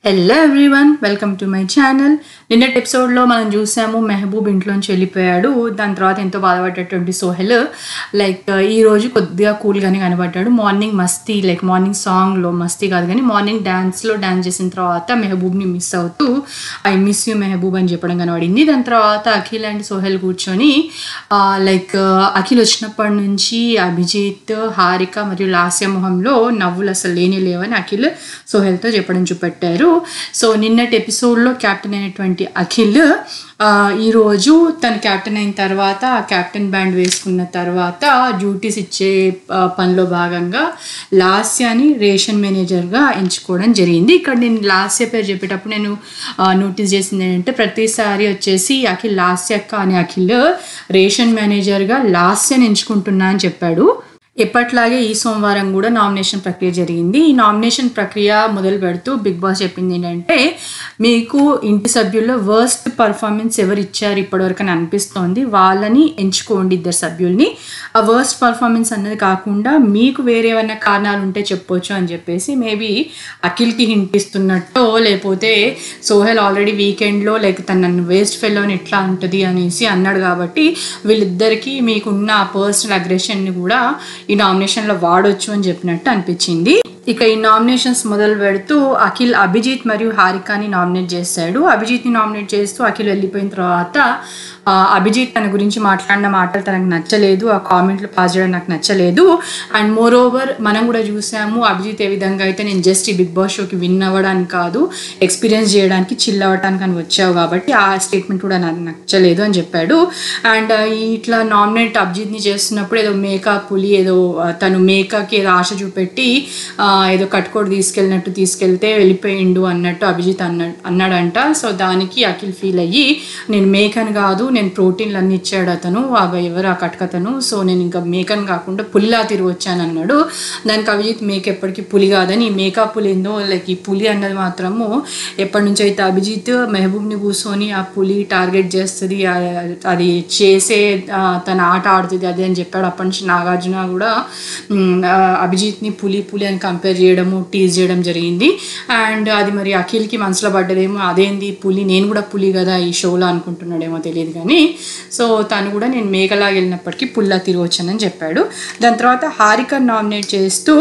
hello everyone welcome to my channel నిన్నటి ఎపిసోడ్లో మనం చూసాము మెహబూబ్ ఇంట్లోంచి వెళ్ళిపోయాడు దాని తర్వాత ఎంతో బాధపడ్డటువంటి సోహెల్ లైక్ ఈ రోజు కొద్దిగా కూల్గానే కనబడ్డాడు మార్నింగ్ మస్తీ లైక్ మార్నింగ్ సాంగ్లో మస్తీ కాదు కానీ మార్నింగ్ డ్యాన్స్లో డ్యాన్స్ చేసిన తర్వాత మెహబూబ్ని మిస్ అవుతూ ఐ మిస్ యూ మెహబూబ్ అని చెప్పడం కనబడింది దాని తర్వాత అఖిల్ అండ్ సోహెల్ కూర్చొని లైక్ అఖిల్ వచ్చినప్పటి నుంచి అభిజిత్ హారిక మరియు లాస్య మొహంలో నవ్వులు అసలు లేని లేవని అఖిల్ సోహెల్తో చెప్పడం చూపెట్టారు సో నిన్నటి ఎపిసోడ్లో క్యాప్టెన్ అయినటువంటి అఖిల్ ఆ, ఈరోజు తను క్యాప్టెన్ అయిన తర్వాత ఆ క్యాప్టెన్ బ్యాండ్ వేసుకున్న తర్వాత డ్యూటీస్ ఇచ్చే ఆ, పనిలో భాగంగా లాస్యాని రేషన్ మేనేజర్గా ఎంచుకోవడం జరిగింది ఇక్కడ నేను లాస్య పేరు చెప్పేటప్పుడు నేను నోటీస్ చేసింది ఏంటంటే ప్రతిసారి వచ్చేసి అఖిల్ లాస్యక్క అనే అఖిల్ రేషన్ మేనేజర్గా లాస్యని ఎంచుకుంటున్నా అని చెప్పాడు ఎప్పట్లాగే ఈ సోమవారం కూడా నామినేషన్ ప్రక్రియ జరిగింది ఈ నామినేషన్ ప్రక్రియ మొదలు పెడుతూ బిగ్ బాస్ చెప్పింది ఏంటంటే మీకు ఇంటి సభ్యుల్లో వర్స్ట్ పర్ఫార్మెన్స్ ఎవరు ఇచ్చారు ఇప్పటివరకు అని అనిపిస్తోంది వాళ్ళని ఎంచుకోండి ఇద్దరు సభ్యుల్ని ఆ వర్స్ట్ పర్ఫార్మెన్స్ అన్నది కాకుండా మీకు వేరే ఏమైనా కారణాలు ఉంటే చెప్పొచ్చు అని చెప్పేసి మేబీ అఖిల్కి హింట్ ఇస్తున్నట్టో లేకపోతే సోహెల్ ఆల్రెడీ వీకెండ్లో లైక్ తను నన్ను వేస్ట్ ఫెలోని ఎట్లా ఉంటుంది అనేసి అన్నాడు కాబట్టి వీళ్ళిద్దరికీ మీకున్న ఆ పర్సనల్ అగ్రెషన్ని కూడా ఈ నామినేషన్లో వాడొచ్చు అని చెప్పినట్టు అనిపించింది ఇక ఈ నామినేషన్స్ మొదలు పెడుతూ అఖిల్ అభిజిత్ మరియు హారికాని నామినేట్ చేశాడు అభిజిత్ని నామినేట్ చేస్తూ అఖిల్ వెళ్ళిపోయిన తర్వాత ఆ, అభిజిత్ తన గురించి మాట్లాడిన మాటలు తనకు నచ్చలేదు ఆ కామెంట్లు పాస్ చేయడం నాకు నచ్చలేదు అండ్ మోర్ ఓవర్ మనం కూడా చూసాము అభిజిత్ ఏ విధంగా అయితే నేను జస్ట్ ఈ బిగ్ బాస్ షోకి విన్ అవ్వడానికి కాదు ఎక్స్పీరియన్స్ చేయడానికి చిల్ అవ్వడానికి అని వచ్చావు కాబట్టి ఆ స్టేట్మెంట్ కూడా నాకు నచ్చలేదు అని చెప్పాడు అండ్ ఇట్లా నామినేట్ అభిజిత్ని చేస్తున్నప్పుడు ఏదో మేకా పులి ఏదో ఆ, తను మేకాకి ఏదో ఆశ చూపెట్టి ఆ, ఏదో కట్టుకోడు తీసుకెళ్ళినట్టు తీసుకెళ్తే వెళ్ళిపోయిండు అన్నట్టు అభిజిత్ అన్న అన్నాడంట సో దానికి అఖిల్ ఫీల్ అయ్యి నేను మేకన్ కాదు నేను ప్రోటీన్లు అన్ని ఇచ్చాడు అతను అవి ఎవరు ఆ కట్కతను సో నేను ఇంకా మేకన్ కాకుండా పులిలా తిరిగి వచ్చాను అన్నాడు దానికి అభిజిత్ మేక ఎప్పటికీ పులి కాదని ఈ మేకా పులి ఏందో లైక్ ఈ పులి అన్నది మాత్రము ఎప్పటి నుంచి అయితే అభిజిత్ మెహబూబ్ని కూర్చొని ఆ పులి టార్గెట్ చేస్తుంది ఆ- అది చేసే ఆ, తన ఆట ఆడుతుంది అది అని చెప్పాడు అప్పటి నుంచి నాగార్జున కూడా మ్, ఆ, అభిజిత్ని పులి పులి అని కంపేర్ చేయడము టీజ్ చేయడం జరిగింది అండ్ అది మరి అఖిల్కి మనసులో పడ్డదేమో అదేంది పులి నేను కూడా పులి కదా ఈ షోలో అనుకుంటున్నాడేమో తెలియదు కానీ సో తను కూడా నేను మేకలాగా వెళ్ళినప్పటికీ పుల్లా తిరిగి వచ్చానని చెప్పాడు దాని తర్వాత హారిక నామినేట్ చేస్తూ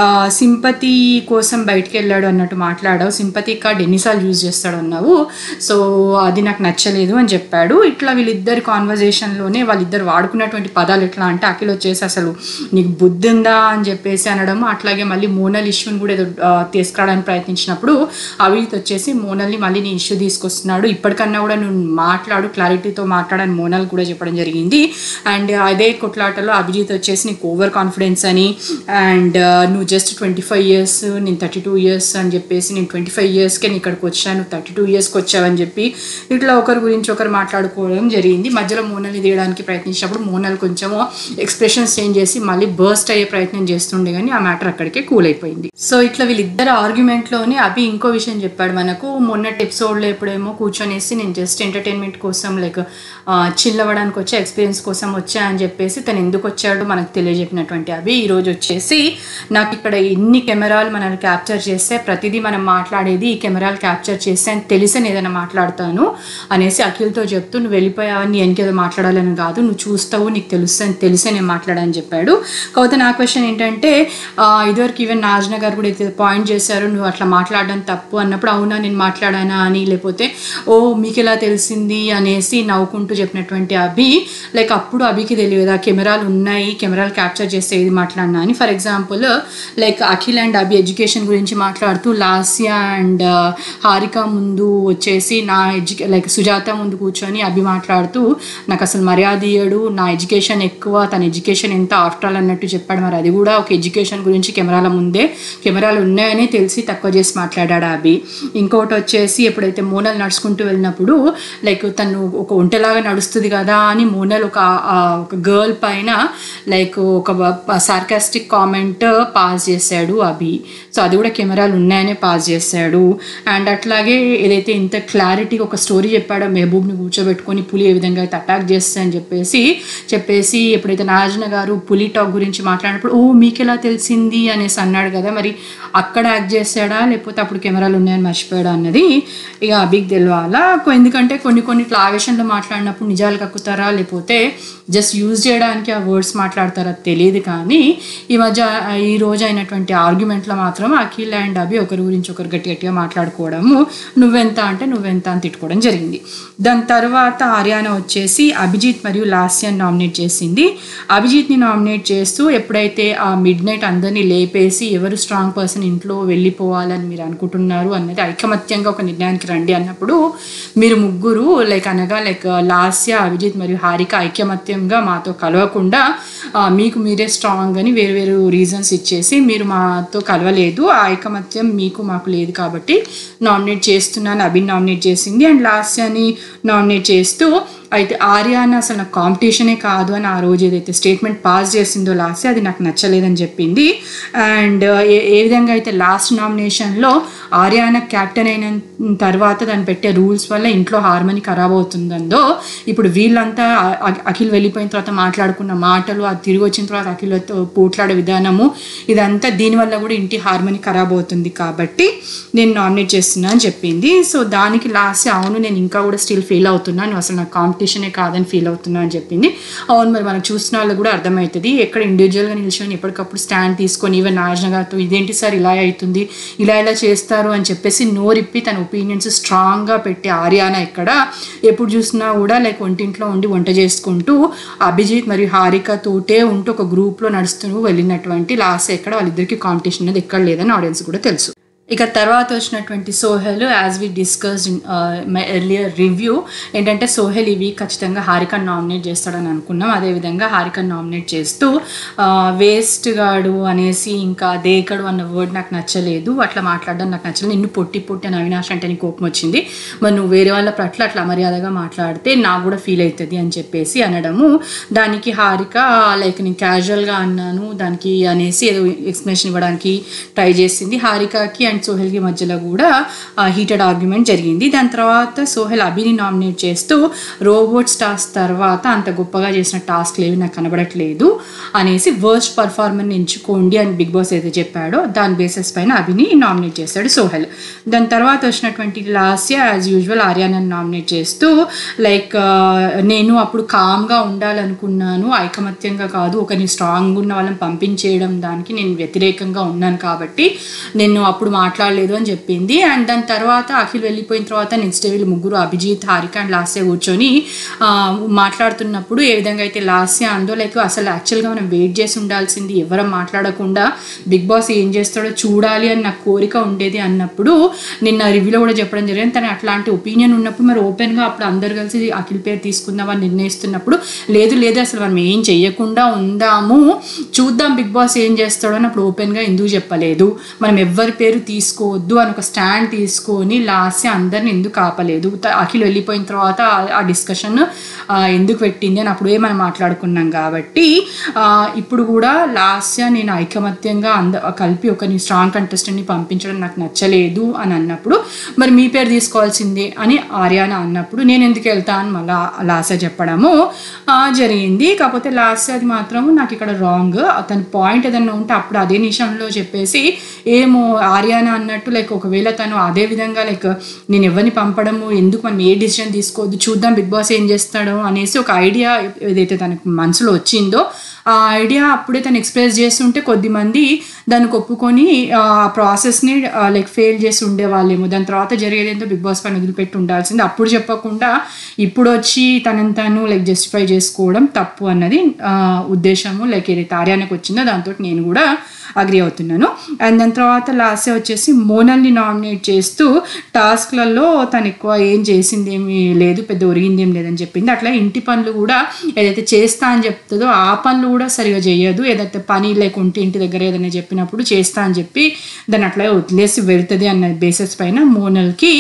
సింపతి కోసం బయటికి వెళ్ళాడు అన్నట్టు మాట్లాడావు సింపతి కార్డ్ ఎన్నిసార్లు యూజ్ చేస్తాడు అన్నావు సో అది నాకు నచ్చలేదు అని చెప్పాడు ఇట్లా వీళ్ళిద్దరి కాన్వర్జేషన్లోనే వాళ్ళిద్దరు వాడుకున్నటువంటి పదాలు ఎట్లా అంటే అఖిల్ వచ్చేసి అసలు నీకు బుద్ధి ఉందా అని చెప్పేసి అనడం అట్లాగే మళ్ళీ మోనల్ ఇష్యూని కూడా ఏదో ఆ, తీసుకురావడానికి ప్రయత్నించినప్పుడు అవిత్ వచ్చేసి మోనల్ని మళ్ళీ నీ ఇష్యూ తీసుకొస్తున్నాడు ఇప్పటికన్నా కూడా నువ్వు మాట్లాడు క్లారిటీతో మాట్లాడని మోనల్ కూడా చెప్పడం జరిగింది అండ్ అదే కొట్లాటలో అభిజిత్ వచ్చేసి నీకు ఓవర్ కాన్ఫిడెన్స్ అని అండ్ నువ్వు జస్ట్ ట్వంటీ ఫైవ్ ఇయర్స్ నేను థర్టీ టూ ఇయర్స్ అని చెప్పేసి నేను ట్వంటీ ఫైవ్ ఇయర్స్కే నేను ఇక్కడికి వచ్చాను థర్టీ టూ ఇయర్స్కి వచ్చావని చెప్పి ఇట్లా ఒకరి గురించి ఒకరు మాట్లాడుకోవడం జరిగింది మధ్యలో మోనల్ని తీయడానికి ప్రయత్నించినప్పుడు మోనల్ కొంచెము ఎక్స్ప్రెషన్స్ చేంజ్ చేసి మళ్ళీ బర్స్ట్ అయ్యే ప్రయత్నం చేస్తుండే కానీ ఆ మ్యాటర్ అక్కడికే కూల్ అయిపోయింది సో ఇట్లా వీళ్ళిద్దరు ఆర్గ్యుమెంట్లోనే అభి ఇంకో విషయం చెప్పాడు మనకు మొన్నటి ఎపిసోడ్లో ఎప్పుడేమో కూర్చొనేసి నేను జస్ట్ ఎంటర్టైన్మెంట్ కోసం లైక్ చిల్ అవ్వడానికి వచ్చా ఎక్స్పీరియన్స్ కోసం వచ్చా అని చెప్పేసి తను ఎందుకు వచ్చాడో మనకు తెలియజెప్పినటువంటి అభి ఈరోజు వచ్చేసి నాకు ఇక్కడ ఎన్ని కెమెరాలు మనల్ని క్యాప్చర్ చేస్తే ప్రతిదీ మనం మాట్లాడేది ఈ కెమెరాలు క్యాప్చర్ చేస్తే అని తెలిసి నేను ఏదైనా మాట్లాడతాను అనేసి అఖిల్తో చెప్తూ నువ్వు వెళ్ళిపోయావని నీ వెనకేదో మాట్లాడాలని కాదు నువ్వు చూస్తావు నీకు తెలుస్తుంది తెలిసే నేను మాట్లాడని చెప్పాడు కాకపోతే నా క్వశ్చన్ ఏంటంటే ఆ, ఇదివరకు ఈవెన్ నాజన గారు కూడా అయితే పాయింట్ చేశారు నువ్వు అట్లా మాట్లాడడం తప్పు అన్నప్పుడు అవునా నేను మాట్లాడానా అని లేకపోతే ఓ మీకు ఎలా తెలిసింది అనేసి నవ్వుకుంటూ చెప్పినటువంటి అభి లైక్ అప్పుడు అభికి తెలియదు ఆ కెమెరాలు ఉన్నాయి కెమెరాలు క్యాప్చర్ చేస్తే ఏది మాట్లాడినా అని for example like Akhil and Abhi education గురించి మాట్లాడుతూ లాస్య అండ్ హారిక ముందు వచ్చేసి నా ఎడ్యుకే లైక్ సుజాత ముందు కూర్చొని అభి మాట్లాడుతూ నాకు అసలు మర్యాద ఇయ్యడు నా ఎడ్యుకేషన్ ఎక్కువ తన ఎడ్యుకేషన్ ఎంత ఆఫ్టర్ ఆల్ అన్నట్టు చెప్పాడు మరి అది కూడా ఒక ఎడ్యుకేషన్ గురించి కెమెరాల ముందే కెమెరాలు ఉన్నాయని తెలిసి తక్కువ చేసి మాట్లాడాడు అభి ఇంకోటి వచ్చేసి ఎప్పుడైతే మోనల్ నడుచుకుంటూ వెళ్ళినప్పుడు లైక్ తను ఒక ఒంటరి వంటలాగా నడుస్తుంది కదా అని మోనల్ ఒక ఆ, ఒక గర్ల్ పైన లైక్ ఒక సార్కాస్టిక్ కామెంట్ పాస్ చేశాడు అభి సో అది కూడా కెమెరాలు ఉన్నాయనే పాస్ చేశాడు అండ్ అట్లాగే ఏదైతే ఇంత క్లారిటీగా ఒక స్టోరీ చెప్పాడో మెహబూబ్ని కూర్చోబెట్టుకొని పులి ఏ విధంగా అయితే అటాక్ చేస్తా అని చెప్పేసి చెప్పేసి ఎప్పుడైతే నాగార్జున గారు పులి టాక్ గురించి మాట్లాడినప్పుడు ఓ మీకు ఎలా తెలిసింది అనేసి అన్నాడు కదా మరి అక్కడ యాక్ట్ చేశాడా లేకపోతే అప్పుడు కెమెరాలు ఉన్నాయని మర్చిపోయాడా అన్నది ఇక అభికి తెలియాలా కొ- ఎందుకంటే కొన్ని కొన్ని ఇట్లా ఆవేశంలో మాట్లాడినప్పుడు నిజాలు కక్కుతారా లేకపోతే జస్ట్ యూజ్ చేయడానికి ఆ వర్డ్స్ మాట్లాడతారా తెలియదు కానీ ఈ మధ్య ఆ, ఈ రోజు అయినటువంటి ఆర్గ్యుమెంట్లో మాత్రం అఖిల్ అండ్ అభి ఒకరి గురించి ఒకరు గట్టి గట్టిగా మాట్లాడుకోవడము నువ్వెంత అంటే నువ్వెంత అని తిట్టుకోవడం జరిగింది దాని తర్వాత ఆర్యాన వచ్చేసి అభిజిత్ మరియు లాస్యాన్ని నామినేట్ చేసింది అభిజిత్ని నామినేట్ చేస్తూ ఎప్పుడైతే ఆ మిడ్ నైట్ అందరినీ లేపేసి ఎవరు స్ట్రాంగ్ పర్సన్ ఇంట్లో వెళ్ళిపోవాలని మీరు అనుకుంటున్నారు అన్నది ఐకమత్యంగా ఒక నిర్ణయానికి రండి అన్నప్పుడు మీరు ముగ్గురు లైక్ అనగా లైక్ లాస్య అభిజిత్ మరియు హారిక ఐకమత్యంగా మాతో కలవకుండా ఆ, మీకు మీరే స్ట్రాంగ్ అని వేరు వేరు రీజన్స్ ఇచ్చేసి మీరు మాతో కలవలేదు ఆ ఐకమత్యం మీకు మాకు లేదు కాబట్టి నామినేట్ చేస్తున్నాను అభిని నామినేట్ చేసింది అండ్ లాస్యాని నామినేట్ చేస్తూ అయితే ఆర్యాన అసలు నాకు కాంపిటీషనే కాదు అని ఆ రోజు ఏదైతే స్టేట్మెంట్ పాస్ చేసిందో లాస్ట్ అది నాకు నచ్చలేదని చెప్పింది అండ్ ఏ ఏ విధంగా అయితే లాస్ట్ నామినేషన్లో ఆర్యాన క్యాప్టెన్ అయిన తర్వాత దాన్ని పెట్టే రూల్స్ వల్ల ఇంట్లో హార్మనీ ఖరాబ్ అవుతుందో ఇప్పుడు వీళ్ళంతా అ- అ- అఖిల్ వెళ్ళిపోయిన తర్వాత మాట్లాడుకున్న మాటలు అది తిరిగి వచ్చిన తర్వాత అఖిల్తో పోట్లాడే విధానము ఇదంతా దీనివల్ల కూడా ఇంటి హార్మనీ ఖరాబ్ అవుతుంది కాబట్టి నేను నామినేట్ చేస్తున్నా అని చెప్పింది సో దానికి లాస్ట్ అవును నేను ఇంకా కూడా స్టిల్ ఫీల్ అవుతున్నాను అసలు నాకు కాంపిటీషనే కాదని ఫీల్ అవుతున్నా అని చెప్పింది అవును మరి మనకు చూసిన వాళ్ళకి కూడా అర్థమవుతుంది ఎక్కడ ఇండివిజువల్గా నిల్చొని ఎప్పటికప్పుడు స్టాండ్ తీసుకొని ఈవెన్ నాజన గారితో ఇదేంటి సార్ ఇలా అవుతుంది ఇలా ఇలా చేస్తారు అని చెప్పేసి నోరిప్పి తన ఒపీనియన్స్ స్ట్రాంగ్గా పెట్టి ఆర్యాన ఇక్కడ ఎప్పుడు చూసినా కూడా లైక్ వంటింట్లో ఉండి వంట చేసుకుంటూ అభిజిత్ మరియు హారిక తోటే ఉంటూ ఒక గ్రూప్లో నడుస్తూ వెళ్ళినటువంటి లాస్ట్ ఎక్కడ వాళ్ళిద్దరికి కాంపిటీషన్ అనేది ఎక్కడ లేదని ఆడియన్స్ కూడా తెలుసు ఇక తర్వాత వచ్చినటువంటి Sohel as we discuss in my earlier review ఏంటంటే సోహెల్ ఈ వీక్ ఖచ్చితంగా హారికన్ నామినేట్ చేస్తాడని అనుకున్నాం అదేవిధంగా హారికన్ నామినేట్ చేస్తూ వేస్ట్ గాడు అనేసి ఇంకా దేకడు అన్న వర్డ్ నాకు నచ్చలేదు అట్లా మాట్లాడడం నాకు నచ్చలేదు నిన్ను పొట్టి పొట్టి అని అవినాష్ అంటే నీకు కోపం వచ్చింది మరి నువ్వు వేరే వాళ్ళ పట్ల అట్లా మర్యాదగా మాట్లాడితే నాకు కూడా ఫీల్ అవుతుంది అని చెప్పేసి అనడము దానికి హారిక లైక్ నేను క్యాజువల్గా అన్నాను దానికి అనేసి ఏదో ఎక్స్ప్లెనేషన్ ఇవ్వడానికి ట్రై చేసింది హారికకి అండ్ సోహెల్కి మధ్యలో కూడా హీటెడ్ ఆర్గ్యుమెంట్ జరిగింది దాని తర్వాత సోహెల్ అభిని నామినేట్ చేస్తూ రోబోట్ స్టార్స్ తర్వాత అంత గొప్పగా చేసిన టాస్క్లు ఏవి నాకు కనబడట్లేదు అనేసి వర్స్ట్ పర్ఫార్మెన్స్ ఎంచుకోండి అని బిగ్ బాస్ అయితే చెప్పాడో దాని బేసిస్ పైన అభిని నామినేట్ చేశాడు సోహెల్ దాని తర్వాత వచ్చినటువంటి లాస్య యాజ్ యూజువల్ ఆర్యానని నామినేట్ చేస్తూ లైక్ నేను అప్పుడు కామ్గా ఉండాలనుకున్నాను ఐకమత్యంగా కాదు ఒకరిని స్ట్రాంగ్ ఉన్న వాళ్ళని పంపించేయడం దానికి నేను వ్యతిరేకంగా ఉన్నాను కాబట్టి నేను అప్పుడు మాట్లాడలేదు అని చెప్పింది అండ్ దాని తర్వాత అఖిల్ వెళ్ళిపోయిన తర్వాత నెక్స్ట్ డే వీళ్ళు ముగ్గురు అభిజిత్ హారిక అండ్ లాస్య కూర్చొని ఆ, మాట్లాడుతున్నప్పుడు ఏ విధంగా అయితే లాస్య అందో లైక్ అసలు యాక్చువల్గా మనం వెయిట్ చేసి ఉండాల్సింది ఎవరం మాట్లాడకుండా బిగ్ బాస్ ఏం చేస్తాడో చూడాలి అని నాకు కోరిక ఉండేది అన్నప్పుడు నిన్న రివ్యూలో కూడా చెప్పడం జరిగింది తను అట్లాంటి ఒపీనియన్ ఉన్నప్పుడు మరి ఓపెన్గా అప్పుడు అందరు కలిసి అఖిల్ పేరు తీసుకుందామని నిర్ణయిస్తున్నప్పుడు లేదు లేదు అసలు మనం ఏం చెయ్యకుండా ఉందాము చూద్దాం బిగ్ బాస్ ఏం చేస్తాడో అని అప్పుడు ఓపెన్గా ఎందుకు చెప్పలేదు మనం ఎవ్వరి పేరు తీసుకోవద్దు అని ఒక స్టాండ్ తీసుకొని లాస్ట్ అందరిని ఎందుకు ఆపలేదు త- అఖిల్ వెళ్ళిపోయిన తర్వాత ఆ- ఆ డిస్కషన్ ఎందుకు పెట్టింది అని అప్పుడే మనం మాట్లాడుకున్నాం కాబట్టి ఆ, ఇప్పుడు కూడా లాస్య నేను ఐకమత్యంగా అంద కలిపి ఒకరిని స్ట్రాంగ్ కంటెస్టెంట్ని పంపించడం నాకు నచ్చలేదు అని అన్నప్పుడు మరి మీ పేరు తీసుకోవాల్సిందే అని ఆర్యాన అన్నప్పుడు నేను ఎందుకు వెళ్తా అని మళ్ళా లాస్య చెప్పడము ఆ, జరిగింది కాకపోతే లాస్య అది మాత్రం నాకు ఇక్కడ రాంగ్ తన పాయింట్ ఏదన్నా ఉంటే అప్పుడు అదే నిమిషంలో చెప్పేసి ఏమో ఆర్యాన అన్నట్టు లైక్ ఒకవేళ తను అదే విధంగా లైక్ నేను ఎవరిని పంపడము ఎందుకు మనం ఏ డిసిజన్ తీసుకోవద్దు చూద్దాం బిగ్ బాస్ ఏం చేస్తాడో అనేసి ఒక ఐడియా ఏదైతే తనకు మనసులో వచ్చిందో ఆ ఐడియా అప్పుడే తను ఎక్స్ప్రెస్ చేస్తుంటే కొద్దిమంది దానికి ఒప్పుకొని ఆ ప్రాసెస్ని లైక్ ఫెయిల్ చేసి ఉండేవాళ్ళేమో దాని తర్వాత జరిగేది ఏంటో బిగ్ బాస్ పైన వదిలిపెట్టి ఉండాల్సింది అప్పుడు చెప్పకుండా ఇప్పుడు వచ్చి తనని తను లైక్ జస్టిఫై చేసుకోవడం తప్పు అన్నది ఆ, ఉద్దేశము లైక్ ఏదైతే ఆర్యానికి వచ్చిందో దాంతో నేను కూడా అగ్రి అవుతున్నాను అండ్ దాని తర్వాత లాస్ట్ వచ్చేసి మోనల్ని నామినేట్ చేస్తూ టాస్క్లలో తను ఎక్కువ ఏం చేసింది ఏమీ లేదు పెద్ద ఒరిగింది ఏం లేదని చెప్పింది అట్లా ఇంటి పనులు కూడా ఏదైతే చేస్తా అని చెప్తుందో ఆ పనులు కూడా సరిగా చేయదు ఏదైతే పని లేకుంటే ఇంటి దగ్గర ఏదైనా చెప్పినప్పుడు చేస్తా అని చెప్పి దాన్ని అట్లా వదిలేసి వెళ్తుంది అన్న బేసిస్ పైన మోనల్కి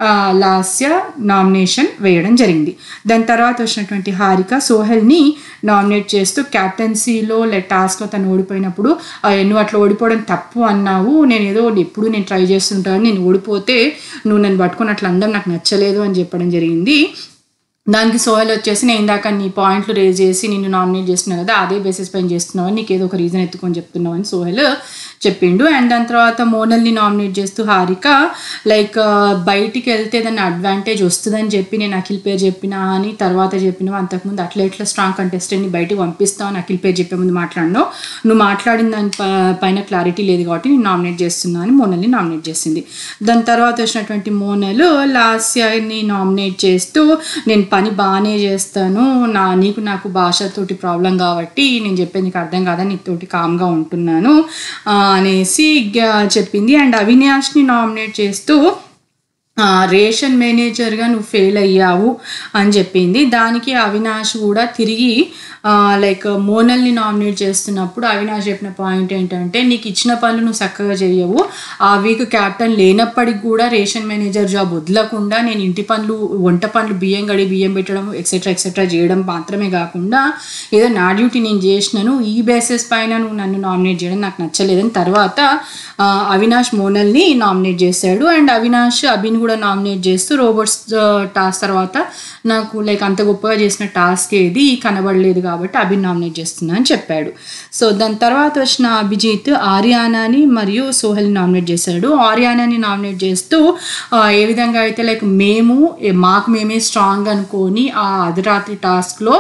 ఆ, లాస్య నామినేషన్ వేయడం జరిగింది దాని తర్వాత వచ్చినటువంటి హారిక సోహెల్ని నామినేట్ చేస్తూ క్యాప్టెన్సీలో లైక్ టాస్క్లో తను ఓడిపోయినప్పుడు "ఆ, నువ్వు అట్లా ఓడిపోవడం తప్పు అన్నావు నేను ఏదో ఎప్పుడు నేను ట్రై చేస్తుంటాను నేను ఓడిపోతే నువ్వు నన్ను పట్టుకుని అట్లా అనడం నాకు నచ్చలేదు అని చెప్పడం జరిగింది దానికి సోహెల్ వచ్చేసి నేను ఇందాక నీ పాయింట్లు రేజ్ చేసి నిన్ను నామినేట్ చేస్తున్నావు కదా అదే బేసిస్ పైన చేస్తున్నావు అని నీకు ఏదో ఒక రీజన్ ఎత్తుకొని చెప్తున్నావు అని సోహెల్ చెప్పిండు అండ్ దాని తర్వాత మోనల్ని నామినేట్ చేస్తూ హారిక లైక్ బయటికి వెళ్తే దాన్ని అడ్వాంటేజ్ వస్తుందని చెప్పి నేను అఖిల్ పేరు చెప్పినా అని తర్వాత చెప్పినావు అంతకుముందు అట్లా ఎట్లా స్ట్రాంగ్ కంటెస్టెంట్ని బయటకు పంపిస్తావు అని అఖిల్ పేరు చెప్పే ముందు మాట్లాడినావు నువ్వు మాట్లాడిన దాని ప- పైన క్లారిటీ లేదు కాబట్టి నేను నామినేట్ చేస్తున్నా అని మోనల్ని నామినేట్ చేసింది దాని తర్వాత వచ్చినటువంటి మోనల్ లాస్యాని నామినేట్ చేస్తూ నేను పని బాగానే చేస్తాను నా నీకు నాకు భాషతోటి ప్రాబ్లం కాబట్టి నేను చెప్పేది నీకు అర్థం కాదా నీతోటి కామ్గా ఉంటున్నాను ఆ, అనేసి గ- చెప్పింది అండ్ అవినాష్ని నామినేట్ చేస్తూ ఆ, రేషన్ మేనేజర్గా నువ్వు ఫెయిల్ అయ్యావు అని చెప్పింది దానికి అవినాష్ కూడా తిరిగి ఆ, లైక్ మోనల్ని నామినేట్ చేస్తున్నప్పుడు అవినాష్ చెప్పిన పాయింట్ ఏంటంటే నీకు ఇచ్చిన పనులు నువ్వు చక్కగా చేయవు ఆ వీక్ క్యాప్టెన్ లేనప్పటికి కూడా రేషన్ మేనేజర్ జాబ్ వదలకుండా నేను ఇంటి పనులు వంట పనులు బియ్యం గడి బియ్యం పెట్టడం ఎక్సెట్రా ఎక్సెట్రా చేయడం మాత్రమే కాకుండా ఏదో నా డ్యూటీ నేను చేసినాను ఈ బేసిస్ పైన నువ్వు నన్ను నామినేట్ చేయడం నాకు నచ్చలేదని తర్వాత ఆ, అవినాష్ మోనల్ని నామినేట్ చేశాడు అండ్ అవినాష్ అభిని కూడా నామినేట్ చేస్తూ రోబోట్స్ టాస్క్ తర్వాత నాకు లైక్ అంత గొప్పగా చేసిన టాస్క్ ఏది కనబడలేదు కాబట్టి అభిని నామినేట్ చేస్తున్నా అని చెప్పాడు సో దాని తర్వాత వచ్చిన అభిజిత్ ఆర్యానాని మరియు సోహెల్ని నామినేట్ చేశాడు ఆర్యానాని నామినేట్ చేస్తూ ఆ, ఏ విధంగా అయితే లైక్ మేము ఏ- మాకు మేమే స్ట్రాంగ్ అనుకొని ఆ అర్ధరాత్రి టాస్క్లో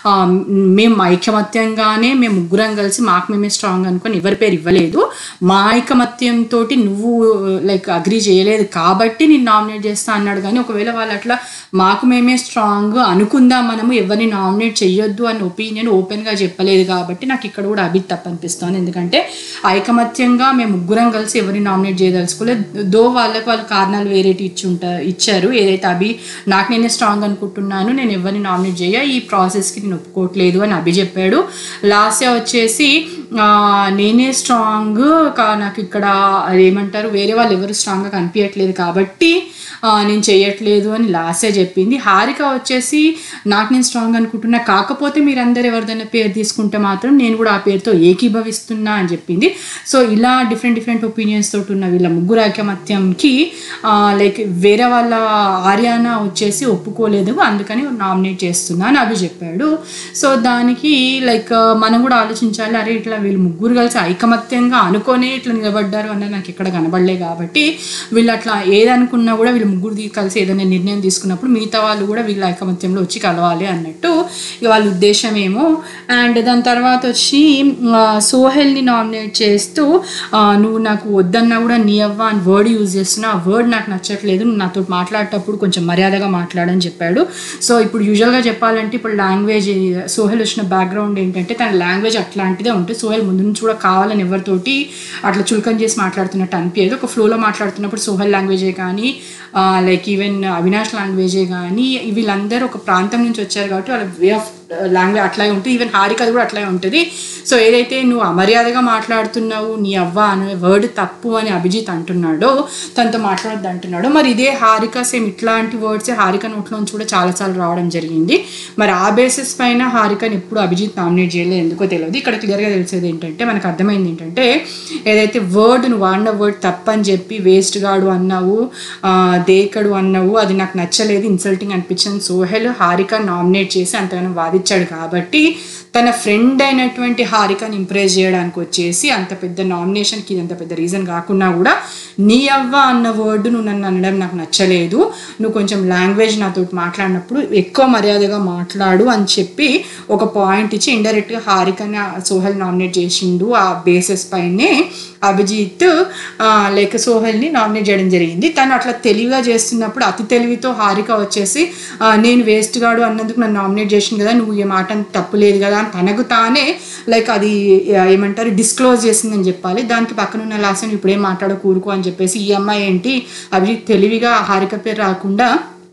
మేము ఐకమత్యంగానే మేము ముగ్గురం కలిసి మాకు మేమే స్ట్రాంగ్ అనుకొని ఎవరి పేరు ఇవ్వలేదు మా ఐకమత్యంతో నువ్వు లైక్ అగ్రి చేయలేదు కాబట్టి నేను నామినేట్ చేస్తా అన్నాడు కానీ ఒకవేళ వాళ్ళు అట్లా మాకు మేమే స్ట్రాంగ్ అనుకుందాం మనము ఎవరిని నామినేట్ చెయ్యొద్దు అన్న ఒపీనియన్ ఓపెన్గా చెప్పలేదు కాబట్టి నాకు ఇక్కడ కూడా అభి తప్పు అనిపిస్తుంది ఎందుకంటే ఐకమత్యంగా మేము ముగ్గురం కలిసి ఎవరిని నామినేట్ చేయదలుచుకోలేదు దో వాళ్ళకి వాళ్ళ కారణాలు వేరేటి ఇచ్చి ఉంటా ఇచ్చారు ఏదైతే అభి నాకు నేనే స్ట్రాంగ్ అనుకుంటున్నాను నేను ఎవరిని నామినేట్ చేయ ఈ ప్రాసెస్కి నేను ఒప్పుకోవట్లేదు అని అభి చెప్పాడు లాస్ట్ వచ్చేసి ఆ, నేనే స్ట్రాంగ్ కా నాకు ఇక్కడ ఏమంటారు వేరే వాళ్ళు ఎవరు స్ట్రాంగ్గా కనిపించట్లేదు కాబట్టి ఆ, నేను చేయట్లేదు అని లాస్టే చెప్పింది హారిక వచ్చేసి నాకు నేను స్ట్రాంగ్ అనుకుంటున్నా కాకపోతే మీరందరూ ఎవరిదైనా పేరు తీసుకుంటే మాత్రం నేను కూడా ఆ పేరుతో ఏకీభవిస్తున్నా అని చెప్పింది సో ఇలా డిఫరెంట్ డిఫరెంట్ ఒపీనియన్స్ తోటి ఉన్న వీళ్ళ ముగ్గురు ఐకమత్యంకి లైక్ వేరే వాళ్ళ ఆర్యానా వచ్చేసి ఒప్పుకోలేదు అందుకని నామినేట్ చేస్తున్నా అని అభి చెప్పాడు సో దానికి లైక్ మనం కూడా ఆలోచించాలి అరే ఇట్లా వీళ్ళు ముగ్గురు కలిసి ఐకమత్యంగా అనుకొని ఇట్లా నిలబడ్డారు అన్నది నాకు ఇక్కడ కనబడలే కాబట్టి వీళ్ళు అట్లా ఏదనుకున్నా కూడా వీళ్ళు ముగ్గురు తీ- కలిసి ఏదైనా నిర్ణయం తీసుకున్నప్పుడు మిగతా వాళ్ళు కూడా వీళ్ళ ఐకమత్యంలో వచ్చి కలవాలి అన్నట్టు ఇక వాళ్ళ ఉద్దేశం ఏమో అండ్ దాని తర్వాత వచ్చి ఆ, సోహెల్ని నామినేట్ చేస్తూ ఆ, నువ్వు నాకు వద్దన్నా కూడా నీ అవ్వ అని వర్డ్ యూజ్ చేస్తున్నా ఆ వర్డ్ నాకు నచ్చట్లేదు నువ్వు నాతో మాట్లాడేటప్పుడు కొంచెం మర్యాదగా మాట్లాడని చెప్పాడు సో ఇప్పుడు యూజువల్గా చెప్పాలంటే ఇప్పుడు లాంగ్వేజ్ సోహెల్ వచ్చిన బ్యాక్గ్రౌండ్ ఏంటంటే తన లాంగ్వేజ్ అట్లాంటిదే ఉంటుంది సోహెల్ ముందు నుంచి కూడా కావాలని ఎవరితోటి అట్లా చులకం చేసి మాట్లాడుతున్నట్టు అనిపించదు ఒక ఫ్లోలో మాట్లాడుతున్నప్పుడు సోహెల్ లాంగ్వేజే కానీ లైక్ ఈవెన్ అవినాష్ లాంగ్వేజే కానీ వీళ్ళందరూ ఒక ప్రాంతం నుంచి వచ్చారు కాబట్టి వాళ్ళ వే ఆఫ్ లాంగ్వేజ్ అట్లాగే ఉంటుంది ఈవెన్ హారికది కూడా అట్లాగే ఉంటుంది సో ఏదైతే నువ్వు అమర్యాదగా మాట్లాడుతున్నావు నీ అవ్వ అనే వర్డ్ తప్పు అని అభిజిత్ అంటున్నాడో తనతో మాట్లాడొద్దు అంటున్నాడో మరి ఇదే హారిక సేమ్ ఇట్లాంటి వర్డ్స్ హారిక నోట్లోంచి కూడా చాలాసార్లు రావడం జరిగింది మరి ఆ బేసిస్ పైన హారికని ఎప్పుడు అభిజిత్ నామినేట్ చేయలేదు ఎందుకో తెలియదు ఇక్కడ క్లియర్గా తెలిసేది ఏంటంటే మనకు అర్థమైంది ఏంటంటే ఏదైతే వర్డ్ నువ్వు వాడిన వర్డ్ తప్పని చెప్పి వేస్ట్ గాడు అన్నావు ఆ, దేకడు అన్నావు అది నాకు నచ్చలేదు ఇన్సల్టింగ్ అనిపించింది సోహెల్ హారిక నామినేట్ చేసి అంతగానో వాదించాడు కాబట్టి తన ఫ్రెండ్ అయినటువంటి హారికని ఇంప్రెస్ చేయడానికి వచ్చేసి అంత పెద్ద నామినేషన్కి ఇది అంత పెద్ద రీజన్ కాకుండా కూడా నీ అవ్వ అన్న వర్డ్ నువ్వు నన్ను అనడం నాకు నచ్చలేదు నువ్వు కొంచెం లాంగ్వేజ్ నాతో మాట్లాడినప్పుడు ఎక్కువ మర్యాదగా మాట్లాడు అని చెప్పి ఒక పాయింట్ ఇచ్చి ఇండైరెక్ట్గా హారికని ఆ సోహెల్ నామినేట్ చేసిండు ఆ బేసిస్ పైనే అభిజిత్ ఆ, లేక సోహెల్ని నామినేట్ చేయడం జరిగింది తను అట్లా తెలివిగా చేస్తున్నప్పుడు అతి తెలివితో హారిక వచ్చేసి ఆ, నేను వేస్ట్ గాడు అన్నందుకు నన్ను నామినేట్ చేసింది కదా నువ్వు ఈ మాట తప్పు లేదు కదా అని తనకు తానే లైక్ అది ఆ, ఏమంటారు డిస్క్లోజ్ చేసిందని చెప్పాలి దానికి పక్కన ఉన్న లాసన్ ఇప్పుడేం మాట్లాడో కూరుకో అని చెప్పేసి ఈ అమ్మాయి ఏంటి అభిజిత్ తెలివిగా హారిక పేరు రాకుండా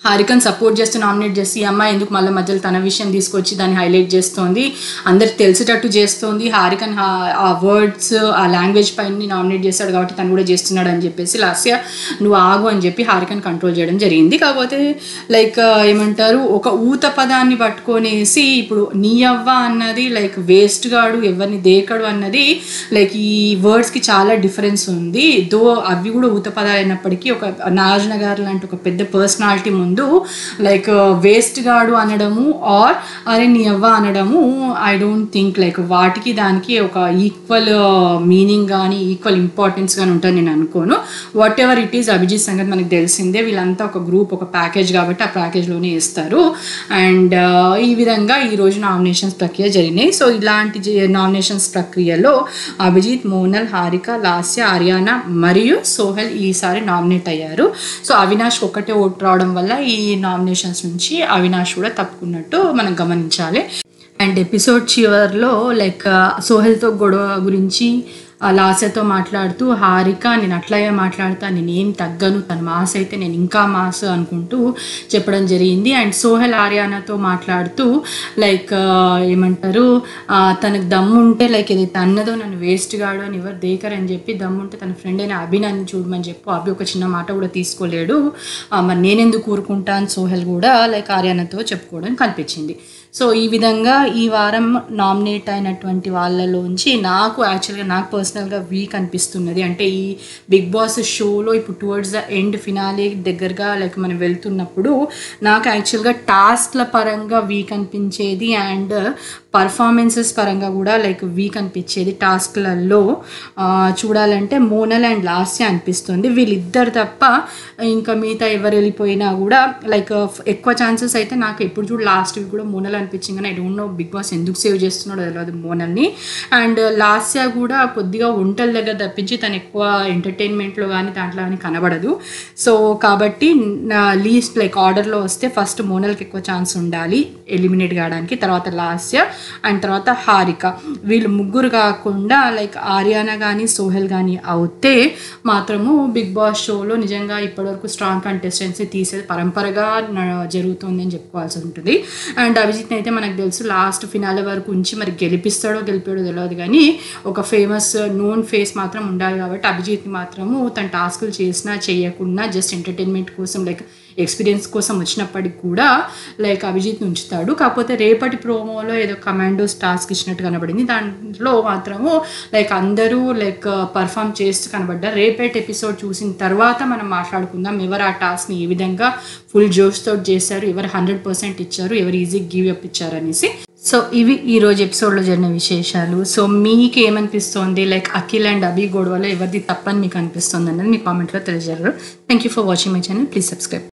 హారికన్ సపోర్ట్ చేస్తూ నామినేట్ చేసి ఈ అమ్మాయి ఎందుకు మళ్ళీ మధ్యలో తన విషయం తీసుకొచ్చి దాన్ని హైలైట్ చేస్తోంది అందరికి తెలిసేటట్టు చేస్తోంది హారికన్ హా- ఆ వర్డ్స్ ఆ లాంగ్వేజ్ పైన నామినేట్ చేస్తాడు కాబట్టి తను కూడా చేస్తున్నాడు అని చెప్పేసి లాస్య నువ్వు ఆగు అని చెప్పి హారికన్ కంట్రోల్ చేయడం జరిగింది కాకపోతే లైక్ ఏమంటారు ఒక ఊత పదాన్ని పట్టుకొనేసి ఇప్పుడు నీ అవ్వ అన్నది లైక్ వేస్ట్ గాడు ఎవరిని దేకడు అన్నది లైక్ ఈ వర్డ్స్కి చాలా డిఫరెన్స్ ఉంది దో అవి కూడా ఊత పదాలు అయినప్పటికీ ఒక నాగార్జున గారు లాంటి ఒక పెద్ద పర్సనాలిటీ ముందు లైక్ వేస్ట్ గాడు అనడము ఆర్ అరే నీ అవ్వ అనడము ఐ డోంట్ థింక్ లైక్ వాటికి దానికి ఒక ఈక్వల్ మీనింగ్ కానీ ఈక్వల్ ఇంపార్టెన్స్ కానీ ఉంటుంది నేను అనుకోను whatever it is Abhijeet సంగతి మనకు తెలిసిందే వీళ్ళంతా ఒక గ్రూప్ ఒక ప్యాకేజ్ కాబట్టి ఆ ప్యాకేజ్లోనే ఇస్తారు అండ్ ఈ విధంగా ఈ రోజు నామినేషన్స్ ప్రక్రియ జరిగినాయి సో ఇలాంటి నామినేషన్స్ ప్రక్రియలో అభిజిత్ మోనల్ హారిక లాస్య ఆర్యానా మరియు సోహెల్ ఈసారి నామినేట్ అయ్యారు సో అవినాష్ ఒక్కటే ఓటు రావడం వల్ల ఈ నామినేషన్స్ నుంచి అవినాష్ కూడా తప్పుకున్నట్టు మనం గమనించాలి అండ్ ఎపిసోడ్ చివరిలో లైక్ సోహెల్తో గొడవ గురించి ఆ లాస్యతో మాట్లాడుతూ హారిక నేను అట్లాగే మాట్లాడతా నేనేం తగ్గను తన మాస్ అయితే నేను ఇంకా మాస్ అనుకుంటూ చెప్పడం జరిగింది అండ్ సోహెల్ ఆర్యానాతో మాట్లాడుతూ లైక్ ఏమంటారు ఆ, తనకు దమ్ము ఉంటే లైక్ ఏదైతే అన్నదో నన్ను వేస్ట్ గాడు అని ఎవరు దేకర్ అని చెప్పి దమ్ము ఉంటే తన ఫ్రెండ్ అయిన అభి నన్ను చూడమని చెప్పు అభి ఒక చిన్న మాట కూడా తీసుకోలేడు ఆ, మరి నేనెందుకు ఊరుకుంటా అని సోహెల్ కూడా లైక్ ఆర్యానాతో చెప్పుకోవడం కనిపించింది సో ఈ విధంగా ఈ వారం నామినేట్ అయినటువంటి వాళ్ళలోంచి నాకు యాక్చువల్గా నాకు పర్సనల్గా వీక్ అనిపిస్తున్నది అంటే ఈ బిగ్ బాస్ షోలో ఇప్పుడు టువర్డ్స్ ద ఎండ్ ఫినాలే దగ్గరగా లైక్ మనం వెళ్తున్నప్పుడు నాకు యాక్చువల్గా టాస్క్ల పరంగా వీక్ అనిపించేది అండ్ పర్ఫార్మెన్సెస్ పరంగా కూడా లైక్ వీక్ అనిపించేది టాస్క్లలో ఆ, చూడాలంటే మోనల్ అండ్ లాస్య అనిపిస్తుంది వీళ్ళిద్దరు తప్ప ఇంకా మిగతా ఎవరు వెళ్ళిపోయినా కూడా లైక్ ఎక్కువ ఛాన్సెస్ అయితే నాకు ఎప్పుడు చూడు లాస్ట్ వీక్ కూడా మోనల్ అనిపించింది కానీ I don't know Bigg Boss ఎందుకు సేవ్ చేస్తున్నాడో తెలియదు మోనల్ని అండ్ లాస్య కూడా కొద్దిగా వంటల దగ్గర తప్పించి తను ఎక్కువ ఎంటర్టైన్మెంట్లో కానీ దాంట్లో కానీ కనబడదు సో కాబట్టి నా లీస్ట్ లైక్ ఆర్డర్లో వస్తే ఫస్ట్ మోనల్కి ఎక్కువ ఛాన్స్ ఉండాలి ఎలిమినేట్ కావడానికి తర్వాత లాస్య అండ్ తర్వాత హారిక వీళ్ళు ముగ్గురు కాకుండా లైక్ ఆర్యానా కానీ సోహెల్ కానీ అవుతే మాత్రము బిగ్ బాస్ షోలో నిజంగా ఇప్పటివరకు స్ట్రాంగ్ కంటెస్టెన్సీ తీసేది పరంపరగా న- జరుగుతుంది అని చెప్పుకోవాల్సి ఉంటుంది అండ్ అభిజిత్ అయితే మనకు తెలుసు లాస్ట్ ఫినాలే వరకు ఉంచి మరి గెలిపిస్తాడో గెలిపాడో తెలియదు కానీ ఒక ఫేమస్ నోన్ ఫేస్ మాత్రం ఉండాలి కాబట్టి అభిజిత్ని మాత్రము తన టాస్కులు చేసినా చేయకుండా జస్ట్ ఎంటర్టైన్మెంట్ కోసం లైక్ ఎక్స్పీరియన్స్ కోసం వచ్చినప్పటికి కూడా లైక్ అభిజిత్ని ఉంచుతాడు కాకపోతే రేపటి ప్రోమోలో ఏదో కమాండోస్ టాస్క్ ఇచ్చినట్టు కనబడింది దాంట్లో మాత్రము లైక్ అందరూ లైక్ పర్ఫామ్ చేస్తూ కనబడ్డారు రేపటి ఎపిసోడ్ చూసిన తర్వాత మనం మాట్లాడుకుందాం ఎవరు ఆ టాస్క్ని ఏ విధంగా ఫుల్ జోష్తో చేశారు ఎవరు హండ్రెడ్ పర్సెంట్ ఇచ్చారు ఎవరు ఈజీ గివ్ అప్ ఇచ్చారు అనేసి సో ఇవి ఈ రోజు ఎపిసోడ్లో జరిగిన విశేషాలు సో మీకు ఏమనిపిస్తోంది లైక్ అఖిల్ అండ్ అభి గొడవలో ఎవరిది తప్పని మీకు అనిపిస్తుంది అన్నది మీ కామెంట్లో తెలియజేయరు thank you for watching my channel please subscribe